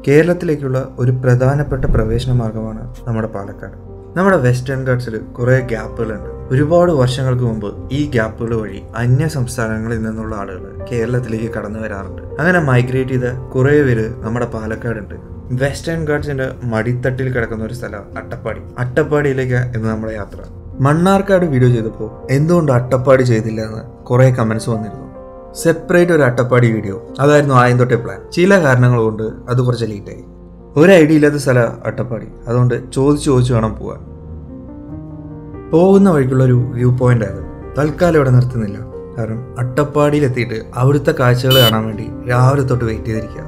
കേരളത്തിലേക്കുള്ള ഒരു പ്രധാനപ്പെട്ട പ്രവേശന മാർഗമാണ് നമ്മുടെ പാലക്കാട് നമ്മുടെ വെസ്റ്റേൺ ഗാർഡ്സിൽ കുറേ ഗ്യാപ്പുകളുണ്ട് ഒരുപാട് വർഷങ്ങൾക്ക് മുമ്പ് ഈ ഗ്യാപ്പുകൾ വഴി അന്യ സംസ്ഥാനങ്ങളിൽ നിന്നുള്ള ആളുകൾ കേരളത്തിലേക്ക് കടന്നു വരാറുണ്ട് അങ്ങനെ മൈഗ്രേറ്റ് ചെയ്ത കുറേ പേര് നമ്മുടെ പാലക്കാടുണ്ട് വെസ്റ്റേൺ ഗാർഡ്സിന്റെ മടിത്തട്ടിൽ കിടക്കുന്ന ഒരു സ്ഥലം അട്ടപ്പാടി അട്ടപ്പാടിയിലേക്ക് ഇന്ന് നമ്മുടെ യാത്ര മണ്ണാർക്കാട് വീഡിയോ ചെയ്തപ്പോൾ എന്തുകൊണ്ട് അട്ടപ്പാടി ചെയ്തില്ല എന്ന് കുറേ കമന്റ്സ് വന്നിരുന്നു സെപ്പറേറ്റ് ഒരു അട്ടപ്പാടി വീഡിയോ അതായിരുന്നു ആദ്യം തൊട്ടേ പ്ലാൻ ചില കാരണങ്ങൾ കൊണ്ട് അത് കുറച്ച് ലേറ്റായി ഒരു ഐഡിയ ഇല്ലാത്ത സ്ഥലം അട്ടപ്പാടി അതുകൊണ്ട് ചോദിച്ചു ചോദിച്ചു വേണം പോകാൻ പോകുന്ന വഴിക്കുള്ള ഒരു വ്യൂ പോയിന്റ് ആയത് തൽക്കാലം ഇവിടെ നിർത്തുന്നില്ല കാരണം അട്ടപ്പാടിയിൽ എത്തിയിട്ട് അവിടുത്തെ കാഴ്ചകൾ കാണാൻ വേണ്ടി രാവിലെ തൊട്ട് വെയിറ്റ് ചെയ്തിരിക്കുക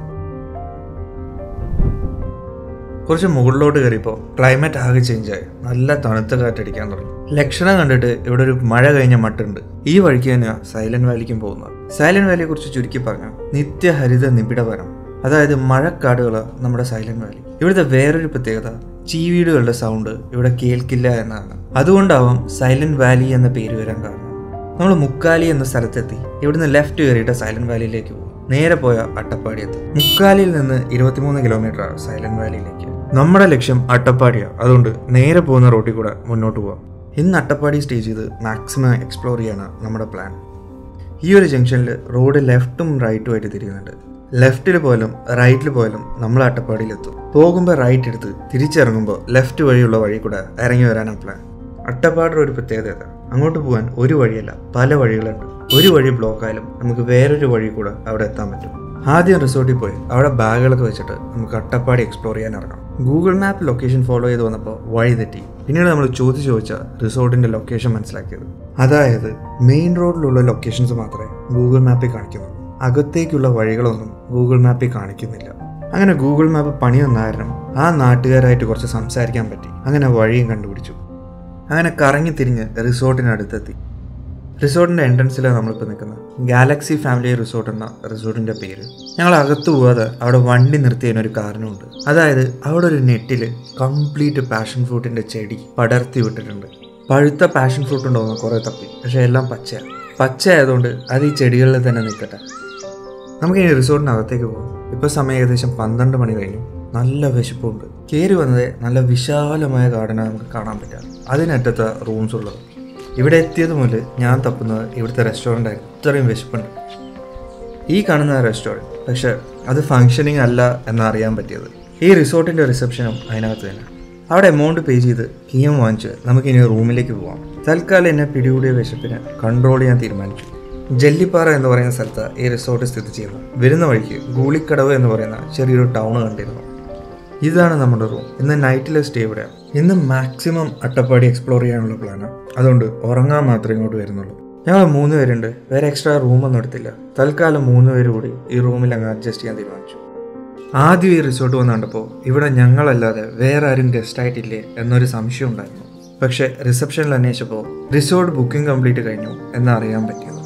കുറച്ച് മുകളിലോട്ട് കയറിയപ്പോൾ ക്ലൈമറ്റ് ആകെ ചേഞ്ച് ആയി നല്ല തണുത്ത കാറ്റടിക്കാൻ തുടങ്ങി ലക്ഷണം കണ്ടിട്ട് ഇവിടെ ഒരു മഴ കഴിഞ്ഞ മട്ടുണ്ട് ഈ വഴിക്ക് തന്നെയാണ് സൈലന്റ് വാലിക്കും പോകുന്നത് സൈലന്റ് വാലിയെ കുറിച്ച് ചുരുക്കി പറഞ്ഞു നിത്യഹരിത നിബിഡ വനം അതായത് മഴക്കാടുകൾ നമ്മുടെ സൈലന്റ് വാലി ഇവിടുത്തെ വേറൊരു പ്രത്യേകത ചീവീടുകളുടെ സൗണ്ട് ഇവിടെ കേൾക്കില്ല എന്നാണ് അതുകൊണ്ടാവാം സൈലന്റ് വാലി എന്ന പേര് വരാൻ കാരണം നമ്മൾ മുക്കാലി എന്ന സ്ഥലത്തെത്തി ഇവിടുന്ന് ലെഫ്റ്റ് കയറിയിട്ട് സൈലന്റ് വാലിയിലേക്ക് പോകും നേരെ പോയ അട്ടപ്പാടി എത്തി മുക്കാലിയിൽ നിന്ന് ഇരുപത്തിമൂന്ന് കിലോമീറ്റർ ആണ് സൈലന്റ് വാലിയിലേക്ക് നമ്മുടെ ലക്ഷ്യം അട്ടപ്പാടിയാണ് അതുകൊണ്ട് നേരെ പോകുന്ന റോട്ടിൽ കൂടെ മുന്നോട്ട് പോവാം ഇന്ന് അട്ടപ്പാടി സ്റ്റേജ് ചെയ്ത് മാക്സിമം എക്സ്പ്ലോർ ചെയ്യാണ് നമ്മുടെ പ്ലാൻ ഈ ഒരു ജംഗ്ഷനിൽ റോഡ് ലെഫ്റ്റും റൈറ്റും ആയിട്ട് തിരിയുന്നുണ്ട് ലെഫ്റ്റിൽ പോയാലും റൈറ്റിൽ പോയാലും നമ്മൾ അട്ടപ്പാടിയിലെത്തും പോകുമ്പോൾ റൈറ്റ് എടുത്ത് തിരിച്ചിറങ്ങുമ്പോൾ ലെഫ്റ്റ് വഴിയുള്ള വഴി കൂടെ ഇറങ്ങി വരാനാണ് പ്ലാൻ അട്ടപ്പാടിയുടെ ഒരു പ്രത്യേകത അങ്ങോട്ട് പോകാൻ ഒരു വഴിയല്ല പല വഴികളുണ്ട് ഒരു വഴി ബ്ലോക്ക് ആയാലും നമുക്ക് വേറൊരു വഴി കൂടെ അവിടെ എത്താൻ പറ്റും ആദ്യം റിസോർട്ടിൽ പോയി അവിടെ ബാഗുകളൊക്കെ വെച്ചിട്ട് നമുക്ക് അട്ടപ്പാടി എക്സ്പ്ലോർ ചെയ്യാൻ ഇറങ്ങാം ഗൂഗിൾ മാപ്പ് ലൊക്കേഷൻ ഫോളോ ചെയ്ത് വന്നപ്പോൾ വഴി തെറ്റി പിന്നീട് നമ്മൾ ചോദിച്ചു ചോദിച്ച റിസോർട്ടിന്റെ ലൊക്കേഷൻ മനസ്സിലാക്കിയത് അതായത് മെയിൻ റോഡിലുള്ള ലൊക്കേഷൻസ് മാത്രമേ ഗൂഗിൾ മാപ്പിൽ കാണിക്കുന്നുള്ളൂ അകത്തേക്കുള്ള വഴികളൊന്നും ഗൂഗിൾ മാപ്പിൽ കാണിക്കുന്നില്ല അങ്ങനെ ഗൂഗിൾ മാപ്പ് പണി വന്ന കാരണം ആ നാട്ടുകാരായിട്ട് കുറച്ച് സംസാരിക്കാൻ പറ്റി അങ്ങനെ വഴിയും കണ്ടുപിടിച്ചു അങ്ങനെ കറങ്ങി തിരിഞ്ഞ് റിസോർട്ടിനടുത്തെത്തി റിസോർട്ടിന്റെ എൻട്രൻസിലാണ് നമ്മളിപ്പോൾ നിൽക്കുന്നത് ഗാലക്സി ഫാമിലി റിസോർട്ട് എന്ന റിസോർട്ടിന്റെ പേര് ഞങ്ങൾ അകത്ത് പോവാതെ അവിടെ വണ്ടി നിർത്തിയതിന് ഒരു കാരണമുണ്ട് അതായത് അവിടെ ഒരു നെറ്റിൽ കംപ്ലീറ്റ് പാഷൻ ഫ്രൂട്ടിന്റെ ചെടി പടർത്തി വിട്ടിട്ടുണ്ട് പഴുത്ത പാഷൻ ഫ്രൂട്ട് ഉണ്ടോന്ന് കുറെ തപ്പി പക്ഷെ എല്ലാം പച്ചയാണ് പച്ച ആയതുകൊണ്ട് അത് ഈ ചെടികളിൽ തന്നെ നിൽക്കട്ടെ നമുക്ക് ഇനി റിസോർട്ടിനകത്തേക്ക് പോകാം ഇപ്പോൾ സമയം ഏകദേശം പന്ത്രണ്ട് മണി കഴിഞ്ഞു നല്ല വിശപ്പുണ്ട് കയറി വന്നത് നല്ല വിശാലമായ ഗാർഡനാണ് നമുക്ക് കാണാൻ പറ്റുക അതിനറ്റത്ത് റൂംസ് ഉള്ളത് ഇവിടെ എത്തിയത് മുതൽ ഞാൻ തപ്പുന്നത് ഇവിടുത്തെ റെസ്റ്റോറൻ്റ് ആയിരുന്നു ഇത്രയും വിശപ്പുണ്ട് ഈ കാണുന്ന റെസ്റ്റോറൻറ്റ് പക്ഷെ അത് ഫങ്ഷനിങ് അല്ല എന്നറിയാൻ പറ്റിയത് ഈ റിസോർട്ടിൻ്റെ റിസപ്ഷനും അതിനകത്ത് തന്നെ അവിടെ എമൗണ്ട് പേ ചെയ്ത് കീയം വാങ്ങിച്ച് നമുക്കിനി റൂമിലേക്ക് പോവാം തൽക്കാലം എന്നെ പിടികൂടിയ വിശപ്പിനെ കൺട്രോൾ ചെയ്യാൻ തീരുമാനിച്ചു ജല്ലിപ്പാറ എന്ന് പറയുന്ന സ്ഥലത്ത് ഈ റിസോർട്ട് സ്ഥിതി ചെയ്യുന്നു വരുന്ന വഴിക്ക് ഗൂളിക്കടവ് എന്ന് പറയുന്ന ചെറിയൊരു ടൗൺ കണ്ടിരുന്നു ഇതാണ് നമ്മുടെ റൂം ഇന്ന് നൈറ്റിലെ സ്റ്റേ ഇവിടെയാണ് ഇന്ന് മാക്സിമം അട്ടപ്പാടി എക്സ്പ്ലോർ ചെയ്യാനുള്ള പ്ലാനാണ് അതുകൊണ്ട് ഉറങ്ങാൻ മാത്രമേ ഇങ്ങോട്ട് വരുന്നുള്ളൂ ഞങ്ങൾ മൂന്ന് പേരുണ്ട് വേറെ എക്സ്ട്രാ റൂമൊന്നും എടുത്തില്ല തൽക്കാലം മൂന്ന് പേര് കൂടി ഈ റൂമിൽ അങ്ങ് അഡ്ജസ്റ്റ് ചെയ്യാൻ തീരുമാനിച്ചു ആദ്യം ഈ റിസോർട്ട് വന്ന് കണ്ടപ്പോൾ ഇവിടെ ഞങ്ങളല്ലാതെ വേറെ ആരും ഗസ്റ്റ് ആയിട്ടില്ലേ എന്നൊരു സംശയം ഉണ്ടായിരുന്നു പക്ഷെ റിസപ്ഷനിൽ അന്വേഷിച്ചപ്പോൾ റിസോർട്ട് ബുക്കിംഗ് കംപ്ലീറ്റ് കഴിഞ്ഞു എന്നറിയാൻ പറ്റിയത്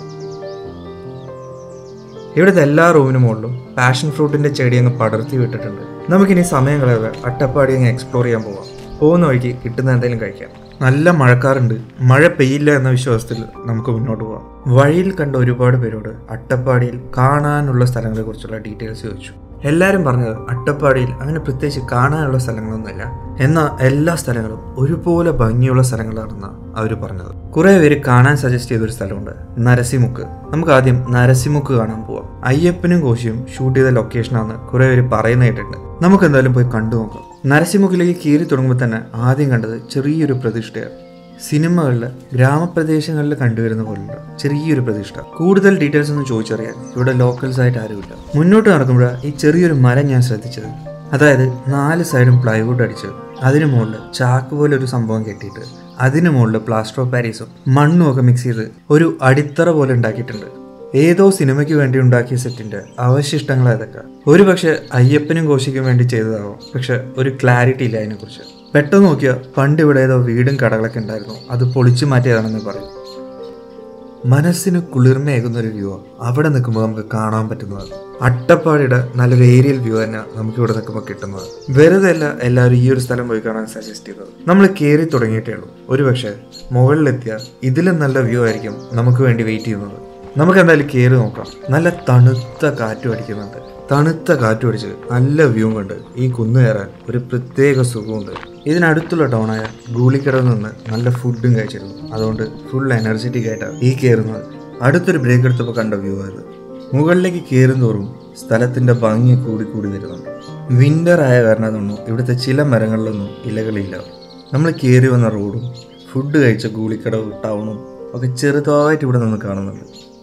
ഇവിടുത്തെ എല്ലാ റൂമിനും മുകളിലും പാഷൻ ഫ്രൂട്ടിന്റെ ചെടി അങ്ങ് പടർത്തി വിട്ടിട്ടുണ്ട് നമുക്കിനി സമയം കളയാതെ അട്ടപ്പാടി അങ്ങ് എക്സ്പ്ലോർ ചെയ്യാൻ പോവാം പോകുന്ന വഴിക്ക് കിട്ടുന്ന എന്തെങ്കിലും കഴിക്കാം നല്ല മഴക്കാറുണ്ട് മഴ പെയ്യില്ല എന്ന വിശ്വാസത്തിൽ നമുക്ക് മുന്നോട്ട് പോവാം വഴിയിൽ കണ്ട ഒരുപാട് പേരോട് അട്ടപ്പാടിയിൽ കാണാനുള്ള സ്ഥലങ്ങളെ കുറിച്ചുള്ള ഡീറ്റെയിൽസ് ചോദിച്ചു എല്ലാവരും പറഞ്ഞത് അട്ടപ്പാടിയിൽ അങ്ങനെ പ്രത്യേകിച്ച് കാണാനുള്ള സ്ഥലങ്ങളൊന്നുമില്ല എന്നാൽ എല്ലാ സ്ഥലങ്ങളും ഒരുപോലെ ഭംഗിയുള്ള സ്ഥലങ്ങളാണെന്നാണ് അവർ പറഞ്ഞത് കുറെ പേര് കാണാൻ സജസ്റ്റ് ചെയ്തൊരു സ്ഥലമുണ്ട് നരസിമുക്ക് നമുക്ക് ആദ്യം നരസിമുക്ക് കാണാൻ പോവാം അയ്യപ്പനും കോശിയും ഷൂട്ട് ചെയ്ത ലൊക്കേഷനാണെന്ന് കുറെ പേര് പറയുന്ന കേട്ടിട്ടുണ്ട് നമുക്ക് എന്തായാലും പോയി കണ്ടു നോക്കാം നരസിമുക്കിലേക്ക് കീറി തുടങ്ങുമ്പോൾ തന്നെ ആദ്യം കണ്ടത് ചെറിയൊരു പ്രതിഷ്ഠയാണ് സിനിമകളിൽ ഗ്രാമപ്രദേശങ്ങളിൽ കണ്ടുവരുന്ന പോലുള്ള ചെറിയൊരു പ്രതിഷ്ഠ കൂടുതൽ ഡീറ്റെയിൽസ് ഒന്നും ചോദിച്ചറിയാൻ ഇവിടെ ലോക്കൽസ് ആയിട്ട് ആരുമില്ല മുന്നോട്ട് നടക്കുമ്പോൾ ഈ ചെറിയൊരു മരം ഞാൻ ശ്രദ്ധിച്ചത് അതായത് നാല് സൈഡും പ്ലൈവുഡ് അടിച്ച് അതിന് മുകളിൽ ചാക്ക് പോലെ ഒരു സംഭവം കെട്ടിയിട്ട് അതിന് മുകളിൽ പ്ലാസ്റ്റർ ഓഫ് പാരീസും മണ്ണും ഒക്കെ മിക്സ് ചെയ്ത് ഒരു അടിത്തറ പോലെ ഉണ്ടാക്കിയിട്ടുണ്ട് ഏതോ സിനിമയ്ക്ക് വേണ്ടി ഉണ്ടാക്കിയ സെറ്റിന്റെ അവശിഷ്ടങ്ങൾ അതൊക്കെ ഒരു പക്ഷെ അയ്യപ്പനും കോശിക്കും വേണ്ടി ചെയ്തതാവും പക്ഷെ ഒരു ക്ലാരിറ്റി ഇല്ല അതിനെക്കുറിച്ച് പെട്ടെന്ന് നോക്കിയാൽ പണ്ട് ഇവിടെ ഏതോ വീടും കടകളൊക്കെ ഉണ്ടായിരുന്നു അത് പൊളിച്ചു മാറ്റിയതാണെന്ന് പറയും മനസ്സിന് കുളിർമയേകുന്ന ഒരു വ്യൂ അവിടെ നിൽക്കുമ്പോൾ നമുക്ക് കാണാൻ പറ്റുന്നത് അട്ടപ്പാടിയുടെ നല്ലൊരു ഏരിയൽ വ്യൂ തന്നെ നമുക്ക് ഇവിടെ നിൽക്കുമ്പോൾ കിട്ടുന്നത് വെറുതെ അല്ല എല്ലാവരും ഈ ഒരു സ്ഥലം പോയി കാണാൻ സജസ്റ്റ് ചെയ്തത് നമ്മൾ കയറി തുടങ്ങിയിട്ടേ ഉള്ളൂ ഒരുപക്ഷെ മുകളിലെത്തിയാൽ ഇതിലും നല്ല വ്യൂ ആയിരിക്കും നമുക്ക് വേണ്ടി വെയിറ്റ് ചെയ്യുന്നത് നമുക്ക് എന്തായാലും കയറി നോക്കാം നല്ല തണുത്ത കാറ്റും അടിക്കുന്നുണ്ട് തണുത്ത കാറ്റുപിടിച്ച് നല്ല വ്യൂ കണ്ട് ഈ കുന്ന് കയറാൻ ഒരു പ്രത്യേക സുഖമുണ്ട് ഇതിനടുത്തുള്ള ടൗണായ ഗൂളിക്കടയിൽ നിന്ന് നല്ല ഫുഡും കഴിച്ചിരുന്നു അതുകൊണ്ട് ഫുൾ എനർജറ്റിക് ആയിട്ടാണ് ഈ കയറുന്നത് അടുത്തൊരു ബ്രേക്ക് എടുത്തപ്പോൾ കണ്ട വ്യൂ ആയത് മുകളിലേക്ക് കയറുന്തോറും സ്ഥലത്തിന്റെ ഭംഗി കൂടി കൂടി വരുന്നുണ്ട് വിന്റർ ആയ കാരണം തോന്നുന്നു ഇവിടുത്തെ ചില മരങ്ങളിലൊന്നും ഇലകളില്ല നമ്മൾ കയറി വന്ന റോഡും ഫുഡ് കഴിച്ച ഗൂളിക്കടവും ടൗണും ഒക്കെ ചെറുതായിട്ട് ഇവിടെ നിന്ന് കാണുന്നുണ്ട്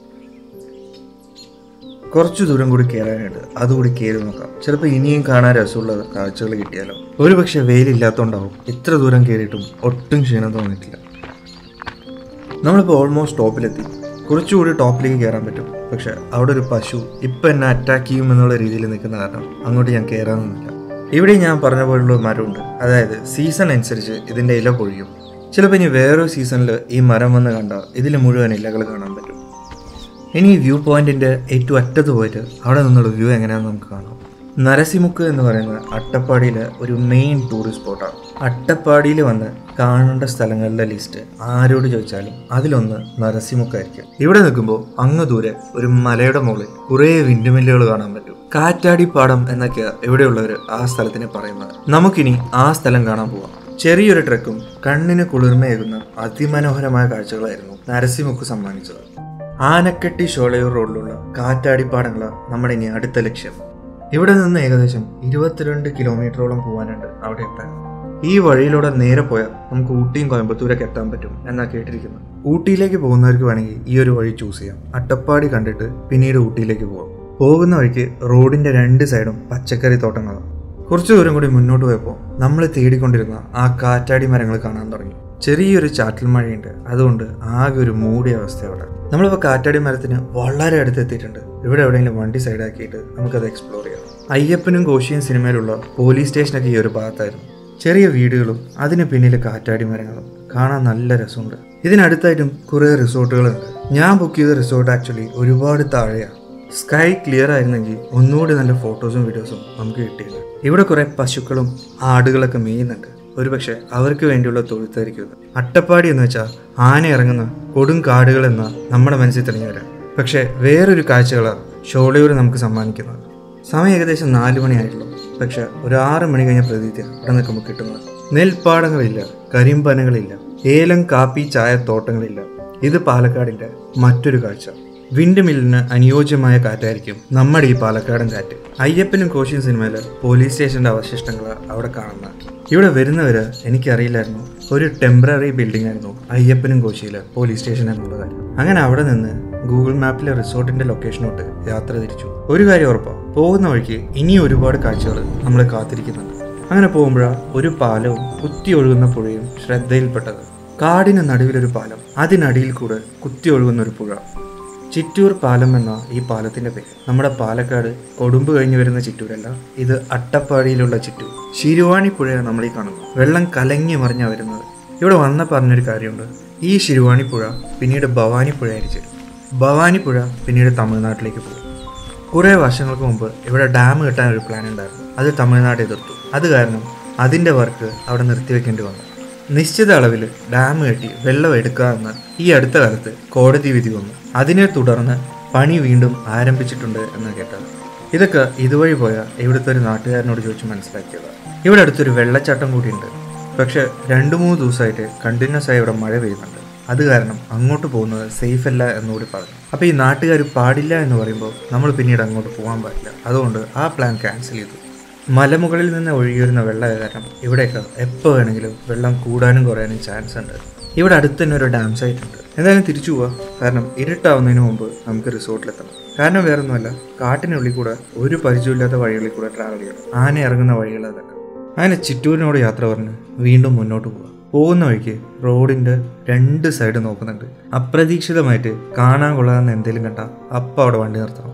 കുറച്ചു ദൂരം കൂടി കയറാനായിട്ട് അതുകൂടി കയറി നോക്കാം ചിലപ്പോൾ ഇനിയും കാണാൻ രസമുള്ള കാഴ്ചകൾ കിട്ടിയാലോ ഒരു പക്ഷെ വെയിലില്ലാത്തതുകൊണ്ടാവും ഇത്ര ദൂരം കയറിയിട്ടും ഒട്ടും ക്ഷീണം തോന്നിയിട്ടില്ല നമ്മളിപ്പോൾ ഓൾമോസ്റ്റ് ടോപ്പിലെത്തി കുറച്ചുകൂടി ടോപ്പിലേക്ക് കയറാൻ പറ്റും പക്ഷെ അവിടെ ഒരു പശു ഇപ്പം എന്നെ അറ്റാക്ക് ചെയ്യും എന്നുള്ള രീതിയിൽ നിൽക്കുന്ന കാരണം അങ്ങോട്ട് ഞാൻ കയറാൻ നിന്നില്ല ഇവിടെ ഞാൻ പറഞ്ഞ പോലുള്ള ഒരു മരമുണ്ട് അതായത് സീസൺ അനുസരിച്ച് ഇതിൻ്റെ ഇല പൊഴിയും ചിലപ്പോൾ ഇനി വേറൊരു സീസണിൽ ഈ മരം വന്ന് കണ്ടാൽ ഇതിൽ മുഴുവൻ ഇലകൾ കാണാൻ പറ്റും ഇനി ഈ വ്യൂ പോയിന്റിന്റെ ഏറ്റവും അറ്റത്ത് പോയിട്ട് അവിടെ നിന്നുള്ള വ്യൂ എങ്ങനെയാണെന്ന് നമുക്ക് കാണാം നരസിമുക്ക് എന്ന് പറയുന്നത് അട്ടപ്പാടിയിലെ ഒരു മെയിൻ ടൂറിസ്റ്റ് സ്പോട്ടാണ് അട്ടപ്പാടിയിൽ വന്ന് കാണേണ്ട സ്ഥലങ്ങളുടെ ലിസ്റ്റ് ആരോട് ചോദിച്ചാലും അതിലൊന്ന് നരസിമുക്കായിരിക്കും ഇവിടെ നിൽക്കുമ്പോൾ അങ്ങ് ദൂരെ ഒരു മലയുടെ മുകളിൽ കുറേ വിൻഡുമില്ലുകൾ കാണാൻ പറ്റും കാറ്റാടിപ്പാടം എന്നൊക്കെയാ ഇവിടെയുള്ളവർ ആ സ്ഥലത്തിനെ പറയുന്നത് നമുക്കിനി ആ സ്ഥലം കാണാൻ പോവാം ചെറിയൊരു ട്രക്കും കണ്ണിന് കുളിർമയേകുന്ന അതിമനോഹരമായ കാഴ്ചകളായിരുന്നു നരസിമുക്ക് സമ്മാനിച്ചത് ആനക്കെട്ടി ഷോളയൂർ റോഡിലുള്ള കാറ്റാടിപ്പാടങ്ങളാണ് നമ്മുടെ ഇനി അടുത്ത ലക്ഷ്യം ഇവിടെ നിന്ന് ഏകദേശം ഇരുപത്തിരണ്ട് കിലോമീറ്ററോളം പോകാനുണ്ട് അവിടെ എത്താൻ ഈ വഴിയിലൂടെ നേരെ പോയാൽ നമുക്ക് ഊട്ടിയും കോയമ്പത്തൂരൊക്കെ എത്താൻ പറ്റും എന്നാ കേട്ടിരിക്കുന്നത് ഊട്ടിയിലേക്ക് പോകുന്നവർക്ക് വേണമെങ്കിൽ ഈ ഒരു വഴി ചൂസ് ചെയ്യാം അട്ടപ്പാടി കണ്ടിട്ട് പിന്നീട് ഊട്ടിയിലേക്ക് പോകാം പോകുന്ന വഴിക്ക് റോഡിന്റെ രണ്ട് സൈഡും പച്ചക്കറി തോട്ടങ്ങളാണ് കുറച്ചു ദൂരം കൂടി മുന്നോട്ട് പോയപ്പോൾ നമ്മൾ തേടിക്കൊണ്ടിരുന്ന ആ കാറ്റാടി മരങ്ങൾ കാണാൻ തുടങ്ങി ചെറിയൊരു ചാറ്റൽ മഴയുണ്ട് അതുകൊണ്ട് ആകെ ഒരു മൂടിയ അവസ്ഥ അവിടെ നമ്മളിപ്പോൾ കാറ്റാടി മരത്തിന് വളരെ അടുത്ത് എത്തിയിട്ടുണ്ട് ഇവിടെ എവിടെയെങ്കിലും വണ്ടി സൈഡാക്കിയിട്ട് നമുക്കത് എക്സ്പ്ലോർ ചെയ്യാം അയ്യപ്പനും കോശിയും സിനിമയിലുള്ള പോലീസ് സ്റ്റേഷനൊക്കെ ഈ ഒരു ഭാഗത്തായിരുന്നു ചെറിയ വീടുകളും അതിന് പിന്നിൽ കാറ്റാടി മരങ്ങളും കാണാൻ നല്ല രസമുണ്ട് ഇതിനടുത്തായിട്ടും കുറേ റിസോർട്ടുകളുണ്ട് ഞാൻ ബുക്ക് ചെയ്ത റിസോർട്ട് ആക്ച്വലി ഒരുപാട് താഴെയാണ് സ്കൈ ക്ലിയർ ആയിരുന്നെങ്കിൽ ഒന്നുകൂടി നല്ല ഫോട്ടോസും വീഡിയോസും നമുക്ക് കിട്ടിയില്ല ഇവിടെ കുറെ പശുക്കളും ആടുകളൊക്കെ മേയുന്നുണ്ട് ഒരുപക്ഷെ അവർക്ക് വേണ്ടിയുള്ള തൊഴുത്തായിരിക്കും ഇത്. അട്ടപ്പാടി എന്ന് വെച്ചാൽ ആന ഇറങ്ങുന്ന കൊടും കാടുകൾ എന്ന നമ്മുടെ മനസ്സിൽ തെളിഞ്ഞു വരാം പക്ഷേ വേറൊരു കാഴ്ചകളാണ് ഷോളയൂർ നമുക്ക് സമ്മാനിക്കുന്നത് സമയം ഏകദേശം നാല് മണിയായിട്ടുള്ളൂ പക്ഷെ ഒരു ആറ് മണി കഴിഞ്ഞ പ്രതീതി ഇവിടെ നിൽക്കുമ്പോൾ കിട്ടുന്നത് നെൽപ്പാടങ്ങളില്ല കരിമ്പനകളില്ല ഏലം കാപ്പി ചായ തോട്ടങ്ങളില്ല ഇത് പാലക്കാടിന്റെ മറ്റൊരു കാഴ്ച വിൻഡ് മില്ലിന് അനുയോജ്യമായ കാറ്റായിരിക്കും നമ്മുടെ ഈ പാലക്കാടൻ കാറ്റ് അയ്യപ്പനും കോശിയും സിനിമയിലെ പോലീസ് സ്റ്റേഷന്റെ അവശിഷ്ടങ്ങൾ അവിടെ കാണുന്ന ഇവിടെ വരുന്നവര് എനിക്കറിയില്ലായിരുന്നു ഒരു ടെമ്പററി ബിൽഡിംഗ് ആയിരുന്നു അയ്യപ്പനും കോശിയിലെ പോലീസ് സ്റ്റേഷൻ എന്നുള്ള കാര്യം അങ്ങനെ അവിടെ നിന്ന് ഗൂഗിൾ മാപ്പിലെ റിസോർട്ടിന്റെ ലൊക്കേഷനോട്ട് യാത്ര തിരിച്ചു ഒരു കാര്യം ഉറപ്പാണ് പോകുന്ന വഴിക്ക് ഇനി ഒരുപാട് കാഴ്ചകൾ നമ്മളെ കാത്തിരിക്കുന്നുണ്ട് അങ്ങനെ പോകുമ്പോഴാണ് ഒരു പാലവും കുത്തി ഒഴുകുന്ന പുഴയും ശ്രദ്ധയിൽപ്പെട്ടത് കാടിന് നടുവിലൊരു പാലം അതിനടിയിൽ കൂടെ കുത്തി ഒഴുകുന്ന ഒരു പുഴ ചിറ്റൂർ പാലം എന്ന ഈ പാലത്തിന്റെ പേര് നമ്മുടെ പാലക്കാട് കൊടുമ്പ് കഴിഞ്ഞു വരുന്ന ചിറ്റൂരല്ല ഇത് അട്ടപ്പാടിയിലുള്ള ചിറ്റൂർ ശിരുവാണി പുഴയാണ് നമ്മൾ ഈ കാണുന്നത് വെള്ളം കലങ്ങി മറിഞ്ഞാ വരുന്നത് ഇവിടെ വന്ന പറഞ്ഞൊരു കാര്യമുണ്ട് ഈ ശിരുവാണി പുഴ പിന്നീട് ഭവാനി പുഴ ആയിരിച്ചു ഭവാനി പുഴ പിന്നീട് തമിഴ്നാട്ടിലേക്ക് പോകും കുറേ വർഷങ്ങൾക്ക് മുമ്പ് ഇവിടെ ഡാം കെട്ടാൻ ഒരു പ്ലാൻ ഉണ്ടായിരുന്നു അത് തമിഴ്നാട് എതിർത്തു അത് കാരണം അതിൻ്റെ വർക്ക് അവിടെ നിർത്തിവെക്കേണ്ടി വന്നു നിശ്ചിത അളവിൽ ഡാം കെട്ടി വെള്ളം എടുക്കാമെന്ന് ഈ അടുത്ത കാലത്ത് കോടതി വിധി വന്നു അതിനെ തുടർന്ന് പണി വീണ്ടും ആരംഭിച്ചിട്ടുണ്ട് എന്ന് കേട്ടത് ഇതൊക്കെ ഇതുവഴി പോയ ഇവിടുത്തെ ഒരു നാട്ടുകാരനോട് ചോദിച്ച് മനസ്സിലാക്കിയതാണ് ഇവിടെ അടുത്തൊരു വെള്ളച്ചാട്ടം കൂടിയുണ്ട് പക്ഷെ രണ്ട് മൂന്ന് ദിവസമായിട്ട് കണ്ടിന്യൂസ് ആയി ഇവിടെ മഴ പെയ്യുന്നുണ്ട് അത് കാരണം അങ്ങോട്ട് പോകുന്നത് സേഫ് അല്ല എന്നുകൂടി പറഞ്ഞു അപ്പോൾ ഈ നാട്ടുകാർ പാടില്ല എന്ന് പറയുമ്പോൾ നമ്മൾ പിന്നീട് അങ്ങോട്ട് പോകാൻ പാടില്ല അതുകൊണ്ട് ആ പ്ലാൻ ക്യാൻസൽ ചെയ്തു മലമുകളിൽ നിന്ന് ഒഴുകിയിരുന്ന വെള്ളം കാരണം ഇവിടെയൊക്കെ എപ്പോൾ വേണമെങ്കിലും വെള്ളം കൂടാനും കുറയാനും ചാൻസ് ഉണ്ട് ഇവിടെ അടുത്ത് തന്നെ ഒരു ഡാം സൈറ്റ് ഉണ്ട് എന്തായാലും തിരിച്ചു പോവാം കാരണം ഇരുട്ടാവുന്നതിന് മുമ്പ് നമുക്ക് റിസോർട്ടിലെത്തണം കാരണം വേറൊന്നുമല്ല കാട്ടിനുള്ളിൽ കൂടെ ഒരു പരിചയമില്ലാത്ത വഴികളിൽ കൂടെ ട്രാവൽ ചെയ്യണം ആന ഇറങ്ങുന്ന വഴികൾ അതൊക്കെ അങ്ങനെ ചിറ്റൂരിനോട് യാത്ര പറഞ്ഞ് വീണ്ടും മുന്നോട്ട് പോവാം പോകുന്ന വഴിക്ക് റോഡിന്റെ രണ്ട് സൈഡ് നോക്കുന്നുണ്ട് അപ്രതീക്ഷിതമായിട്ട് കാണാൻ കൊള്ളാവുന്ന എന്തെങ്കിലും കണ്ടാൽ അപ്പം അവിടെ വണ്ടി നിർത്തണം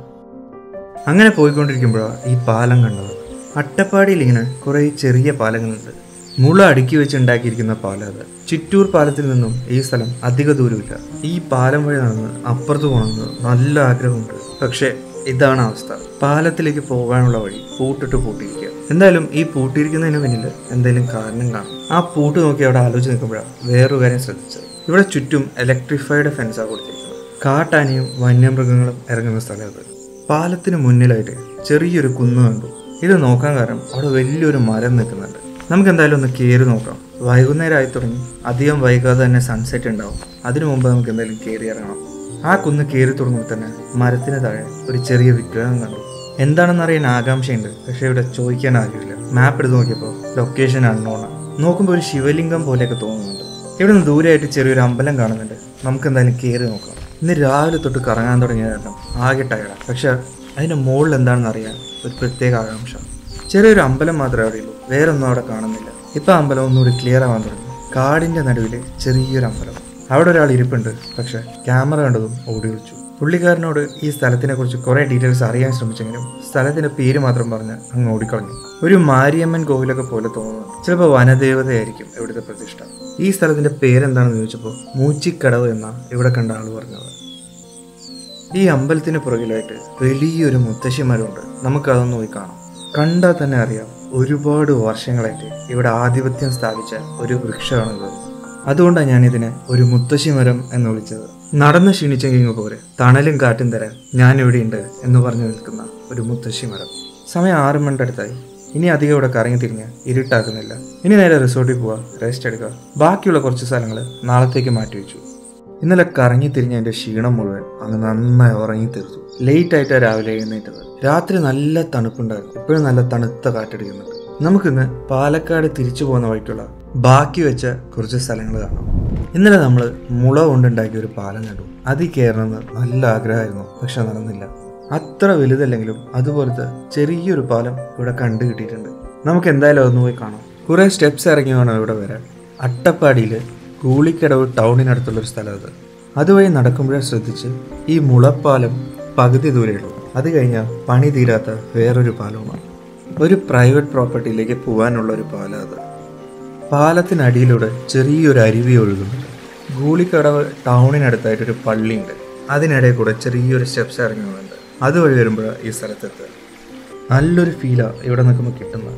അങ്ങനെ പോയിക്കൊണ്ടിരിക്കുമ്പോഴാണ് ഈ പാലം കണ്ടത് അട്ടപ്പാടിയിൽ ഇങ്ങനെ കുറേ ചെറിയ പാലങ്ങളുണ്ട് മുള അടുക്കി വെച്ച് ഉണ്ടാക്കിയിരിക്കുന്ന പാലം അത് ചിറ്റൂർ പാലത്തിൽ നിന്നും ഈ സ്ഥലം അധിക ദൂരമില്ല ഈ പാലം വഴി നടന്ന് അപ്പുറത്ത് പോകണമെന്ന് നല്ല ആഗ്രഹമുണ്ട് പക്ഷേ ഇതാണ് അവസ്ഥ പാലത്തിലേക്ക് പോകാനുള്ള വഴി പൂട്ടിട്ട് പൂട്ടിയിരിക്കുക എന്തായാലും ഈ പൂട്ടിയിരിക്കുന്നതിന് പിന്നിൽ എന്തെങ്കിലും കാരണം കാണും ആ പൂട്ട് നോക്കി അവിടെ ആലോചിച്ച് നിൽക്കുമ്പോഴാണ് വേറൊരു കാര്യം ശ്രദ്ധിച്ചത് ഇവിടെ ചുറ്റും ഇലക്ട്രിഫൈഡ് ഫെൻസാണ് കൊടുത്തിരിക്കുന്നത് കാട്ടാനയും വന്യമൃഗങ്ങളും ഇറങ്ങുന്ന സ്ഥലം ഇത് പാലത്തിന് മുന്നിലായിട്ട് ചെറിയൊരു കുന്ന് കണ്ടു ഇത് നോക്കാൻ കാരണം അവിടെ വലിയൊരു മരം നിൽക്കുന്നുണ്ട് നമുക്ക് എന്തായാലും ഒന്ന് കയറി നോക്കാം വൈകുന്നേരം ആയി തുടങ്ങി അധികം വൈകാതെ തന്നെ സൺസെറ്റ് ഉണ്ടാവും അതിനു മുമ്പ് നമുക്ക് എന്തായാലും കയറി ഇറങ്ങണം ആ കുന്ന് കയറി തുടങ്ങുമ്പോൾ തന്നെ മരത്തിന് താഴെ ഒരു ചെറിയ വിഗ്രഹം കണ്ടു എന്താണെന്ന് അറിയാൻ ആകാംക്ഷയുണ്ട് പക്ഷെ ഇവിടെ ചോദിക്കാൻ ആരുമില്ല മാപ്പ് എടുത്ത് നോക്കിയപ്പോൾ ലൊക്കേഷൻ അൺനോണാണ് നോക്കുമ്പോൾ ഒരു ശിവലിംഗം പോലെയൊക്കെ തോന്നുന്നുണ്ട് ഇവിടെ നിന്ന് ദൂരെയായിട്ട് ചെറിയൊരു അമ്പലം കാണുന്നുണ്ട് നമുക്ക് എന്തായാലും കയറി നോക്കാം ഇന്ന് രാവിലെ തൊട്ട് കറങ്ങാൻ തുടങ്ങിയ കാരണം ആകെ ടയർഡാണ് പക്ഷെ അതിൻ്റെ മുകളിൽ എന്താണെന്ന് അറിയാൻ ഒരു പ്രത്യേക ആകാംക്ഷ ചെറിയൊരു അമ്പലം മാത്രമേ അവിടെയുള്ളൂ വേറെ ഒന്നും അവിടെ കാണുന്നില്ല ഇപ്പം അമ്പലം ഒന്നുകൂടി ക്ലിയർ ആവാൻ തുടങ്ങി കാടിൻ്റെ നടുവിൽ ചെറിയൊരു അമ്പലം അവിടെ ഒരാൾ ഇരിപ്പുണ്ട് പക്ഷെ ക്യാമറ കണ്ടതും ഓടി വിളിച്ചു പുള്ളിക്കാരനോട് ഈ സ്ഥലത്തിനെ കുറിച്ച് കുറെ ഡീറ്റെയിൽസ് അറിയാൻ ശ്രമിച്ചെങ്കിലും സ്ഥലത്തിന്റെ പേര് മാത്രം പറഞ്ഞ് അങ്ങ് ഓടിക്കളഞ്ഞു ഒരു മാരിയമ്മൻ കോവിലൊക്കെ പോലെ തോന്നുന്നു ചിലപ്പോൾ വനദേവതയായിരിക്കും ഇവിടുത്തെ പ്രതിഷ്ഠ ഈ സ്ഥലത്തിന്റെ പേരെന്താണെന്ന് ചോദിച്ചപ്പോൾ മൂച്ചിക്കടവ് എന്ന ഇവിടെ കണ്ട ആള് പറഞ്ഞത് ഈ അമ്പലത്തിന് പുറകിലായിട്ട് വലിയൊരു മുത്തശ്ശി മരമുണ്ട് നമുക്കതൊന്ന് പോയി കാണാം കണ്ടാൽ തന്നെ അറിയാം ഒരുപാട് വർഷങ്ങളായിട്ട് ഇവിടെ ആധിപത്യം സ്ഥാപിച്ച ഒരു വൃക്ഷമാണിത് അതുകൊണ്ടാണ് ഞാൻ ഇതിനെ ഒരു മുത്തശ്ശി മരം എന്ന് വിളിച്ചത് നടന്ന് ക്ഷീണിച്ചെങ്കിൽ പോരെ തണലും കാറ്റും തരാൻ ഞാൻ ഇവിടെയുണ്ട് എന്ന് പറഞ്ഞു നിൽക്കുന്ന ഒരു മുത്തശ്ശി മരം സമയം ആറ് മണിയുടെ അടുത്തായി ഇനി അധികം ഇവിടെ കറങ്ങി തിരിഞ്ഞ് ഇരുട്ടാക്കുന്നില്ല ഇനി നേരെ റിസോർട്ടിൽ പോവാ റെസ്റ്റ് എടുക്കുക ബാക്കിയുള്ള കുറച്ച് സ്ഥലങ്ങൾ നാളത്തേക്ക് മാറ്റി വെച്ചു ഇന്നലെ കറങ്ങി തിരിഞ്ഞ എൻ്റെ ക്ഷീണം മുഴുവൻ അങ്ങ് നന്നായി ഉറങ്ങി തീർത്തു ലേറ്റ് ആയിട്ടാണ് രാവിലെ എഴുന്നേറ്റത് രാത്രി നല്ല തണുപ്പുണ്ടായിരുന്നു ഇപ്പോഴും നല്ല തണുത്ത കാറ്റടിക്കുന്നുണ്ട് നമുക്കിന്ന് പാലക്കാട് തിരിച്ചു പോകുന്ന വഴിക്കുള്ള ബാക്കി വെച്ച കുറച്ച് സ്ഥലങ്ങൾ കാണാം ഇന്നലെ നമ്മൾ മുള കൊണ്ടുണ്ടാക്കിയ ഒരു പാലം കണ്ടു അതിൽ കയറണമെന്ന് നല്ല ആഗ്രഹമായിരുന്നു പക്ഷെ നടന്നില്ല അത്ര വലുതല്ലെങ്കിലും അതുപോലത്തെ ചെറിയൊരു പാലം ഇവിടെ കണ്ടു കിട്ടിയിട്ടുണ്ട് നമുക്ക് എന്തായാലും അതൊന്ന് പോയി കാണാം കുറേ സ്റ്റെപ്സ് ഇറങ്ങി വേണം ഇവിടെ വരാൻ അട്ടപ്പാടിയിൽ കൂളിക്കടവ് ടൗണിനടുത്തുള്ള ഒരു സ്ഥലം അത് അതുവഴി നടക്കുമ്പോഴേ ശ്രദ്ധിച്ച് ഈ മുളപ്പാലം പകുതി ദൂരെയുള്ളൂ അത് കഴിഞ്ഞാൽ പണി തീരാത്ത വേറൊരു പാലവുമാണ് ഒരു പ്രൈവറ്റ് പ്രോപ്പർട്ടിയിലേക്ക് പോകാനുള്ള ഒരു പാലം അത് പാലത്തിനടിയിലൂടെ ചെറിയൊരു അരുവി ഒഴുകുന്നുണ്ട് ഗൂളിക്കടവ് ടൗണിനടുത്തായിട്ടൊരു പള്ളിയുണ്ട് അതിനിടയിൽ കൂടെ ചെറിയൊരു സ്റ്റെപ്സ് ഇറങ്ങുന്നുണ്ട് അതുവഴി വരുമ്പോൾ ഈ സ്ഥലത്തെത്തുക നല്ലൊരു ഫീലാണ് ഇവിടെ നിൽക്കുമ്പോൾ കിട്ടുന്നത്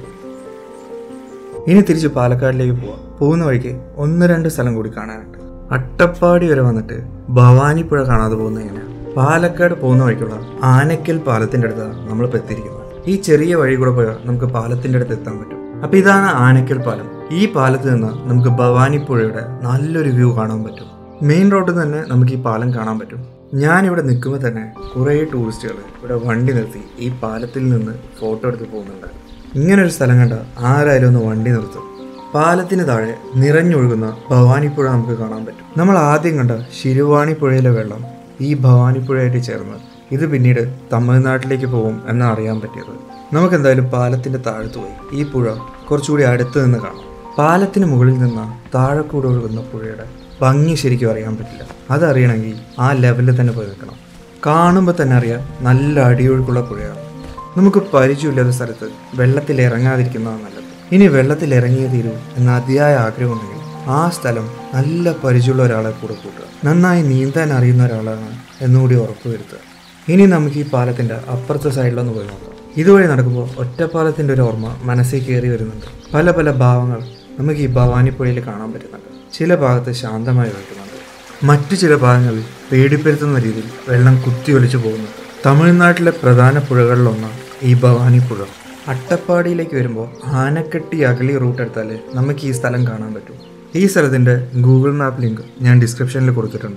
ഇനി തിരിച്ച് പാലക്കാടിലേക്ക് പോവാം പോകുന്ന വഴിക്ക് ഒന്ന് രണ്ട് സ്ഥലം കൂടി കാണാനുണ്ട് അട്ടപ്പാടി വരെ വന്നിട്ട് ഭവാനിപ്പുഴ കാണാതെ പോകുന്ന എങ്ങനെയാണ് പാലക്കാട് പോകുന്ന വഴിക്കുള്ള ആനക്കൽ പാലത്തിന്റെ അടുത്താണ് നമ്മളിപ്പോൾ എത്തിയിരിക്കുന്നത് ഈ ചെറിയ വഴി കൂടെ പോയാൽ നമുക്ക് പാലത്തിന്റെ അടുത്ത് എത്താൻ പറ്റും അപ്പൊ ഇതാണ് ആനക്കൽ പാലം ഈ പാലത്ത് നിന്ന് നമുക്ക് ഭവാനിപ്പുഴയുടെ നല്ലൊരു വ്യൂ കാണാൻ പറ്റും മെയിൻ റോഡിൽ തന്നെ നമുക്ക് ഈ പാലം കാണാൻ പറ്റും ഞാൻ ഇവിടെ നിൽക്കുമ്പോൾ തന്നെ കുറേ ടൂറിസ്റ്റുകൾ ഇവിടെ വണ്ടി നിർത്തി ഈ പാലത്തിൽ നിന്ന് ഫോട്ടോ എടുത്ത് പോകുന്നുണ്ട് ഇങ്ങനെ ഒരു സ്ഥലം കണ്ട ആരായാലും ഒന്ന് വണ്ടി നിർത്തും പാലത്തിന് താഴെ നിറഞ്ഞൊഴുകുന്ന ഭവാനിപ്പുഴ നമുക്ക് കാണാൻ പറ്റും നമ്മൾ ആദ്യം കണ്ട ശിരുവാണി പുഴയിലെ വെള്ളം ഈ ഭവാനിപ്പുഴയായിട്ട് ചേർന്ന് ഇത് പിന്നീട് തമിഴ്നാട്ടിലേക്ക് പോകും എന്ന് അറിയാൻ പറ്റിയത് നമുക്ക് എന്തായാലും പാലത്തിന്റെ താഴത്ത് പോയി ഈ പുഴ കുറച്ചുകൂടി അടുത്ത് നിന്ന് കാണാം പാലത്തിന് മുകളിൽ നിന്ന് താഴെ കൂടെ ഒഴുകുന്ന പുഴയുടെ ഭംഗി ശരിക്കും അറിയാൻ പറ്റില്ല അതറിയണമെങ്കിൽ ആ ലെവലിൽ തന്നെ പോയി നിൽക്കണം കാണുമ്പോൾ തന്നെ അറിയാം നല്ല അടിയൊഴുക്കുള്ള പുഴയാണ് നമുക്ക് പരിചയമില്ലാത്ത സ്ഥലത്ത് വെള്ളത്തിൽ ഇറങ്ങാതിരിക്കുന്നതാണ് നല്ലത് ഇനി വെള്ളത്തിൽ ഇറങ്ങിയേ തീരൂ എന്ന അതിയായ ആഗ്രഹമുണ്ടെങ്കിൽ ആ സ്ഥലം നല്ല പരിചയമുള്ള ഒരാളെ കൂടെ കൂട്ടുക നന്നായി നീന്താൻ അറിയുന്ന ഒരാളാണ് എന്നുകൂടി ഉറപ്പുവരുത്തുക ഇനി നമുക്ക് ഈ പാലത്തിന്റെ അപ്പുറത്തെ സൈഡിലൊന്ന് പോയി നോക്കാം ഇതുവഴി നടക്കുമ്പോൾ ഒറ്റപ്പാലത്തിന്റെ ഒരു ഓർമ്മ മനസ്സിൽ കയറി വരുന്നുണ്ട് പല പല ഭാവങ്ങൾ നമുക്ക് ഈ ഭവാനിപ്പുഴയിൽ കാണാൻ പറ്റുന്നുണ്ട് ചില ഭാഗത്ത് ശാന്തമായി ഒഴുകുന്നുണ്ട് മറ്റു ചില ഭാഗങ്ങളിൽ പേടിപ്പെടുത്തുന്ന രീതിയിൽ വെള്ളം കുത്തിയൊലിച്ചു പോകുന്നു തമിഴ്നാട്ടിലെ പ്രധാന പുഴകളിലൊന്നാണ് ഈ ഭവാനി പുഴ അട്ടപ്പാടിയിലേക്ക് വരുമ്പോൾ ആനക്കെട്ടി അകലി റൂട്ട് എടുത്താൽ നമുക്ക് ഈ സ്ഥലം കാണാൻ പറ്റും ഈ സ്ഥലത്തിൻ്റെ ഗൂഗിൾ മാപ്പ് ലിങ്ക് ഞാൻ ഡിസ്ക്രിപ്ഷനിൽ കൊടുത്തിട്ടുണ്ട്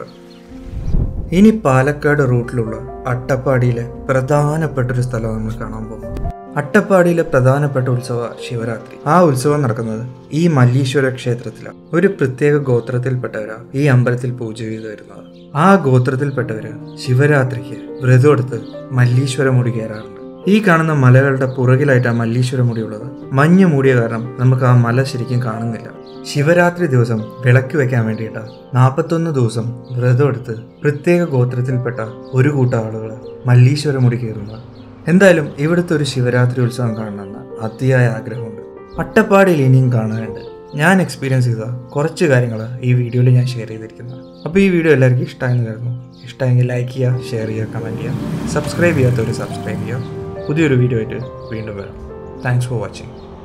ഇനി പാലക്കാട് റൂട്ടിലുള്ള അട്ടപ്പാടിയിലെ പ്രധാനപ്പെട്ട ഒരു സ്ഥലം നമ്മൾ കാണാൻ പോകും അട്ടപ്പാടിയിലെ പ്രധാനപ്പെട്ട ഉത്സവ ശിവരാത്രി ആ ഉത്സവം നടക്കുന്നത് ഈ മല്ലീശ്വര ക്ഷേത്രത്തിലാണ് ഒരു പ്രത്യേക ഗോത്രത്തിൽപ്പെട്ടവരാ ഈ അമ്പലത്തിൽ പൂജ ചെയ്തു വരുന്നത് ആ ഗോത്രത്തിൽപ്പെട്ടവര് ശിവരാത്രിക്ക് വ്രതമെടുത്ത് മല്ലീശ്വര മുടി കയറാറുണ്ട് ഈ കാണുന്ന മലകളുടെ പുറകിലായിട്ട് ആ മല്ലീശ്വര മുടി ഉള്ളത് മഞ്ഞ് മൂടിയ കാരണം നമുക്ക് ആ മല ശരിക്കും കാണുന്നില്ല ശിവരാത്രി ദിവസം വിളക്ക് വെക്കാൻ വേണ്ടിയിട്ട് നാൽപ്പത്തൊന്ന് ദിവസം വ്രതമെടുത്ത് പ്രത്യേക ഗോത്രത്തിൽപ്പെട്ട ഒരു കൂട്ടം ആളുകൾ മല്ലീശ്വര മുടി കയറുന്നത് എന്തായാലും ഇവിടുത്തെ ഒരു ശിവരാത്രി ഉത്സവം കാണണമെന്ന് അതിയായ ആഗ്രഹമുണ്ട് അട്ടപ്പാടിയിൽ ഇനിയും കാണാനുണ്ട് ഞാൻ എക്സ്പീരിയൻസ് ചെയ്ത കുറച്ച് കാര്യങ്ങൾ ഈ വീഡിയോയിൽ ഞാൻ ഷെയർ ചെയ്തിരിക്കുന്നത് അപ്പോൾ ഈ വീഡിയോ എല്ലാവർക്കും ഇഷ്ടമായെന്ന് കരുതുന്നു ഇഷ്ടമെങ്കിൽ ലൈക്ക് ചെയ്യുക ഷെയർ ചെയ്യുക കമൻറ്റ് ചെയ്യുക സബ്സ്ക്രൈബ് ചെയ്യാത്തവർ സബ്സ്ക്രൈബ് ചെയ്യുക പുതിയൊരു വീഡിയോ ആയിട്ട് വീണ്ടും വരാം താങ്ക്സ് ഫോർ വാച്ചിങ്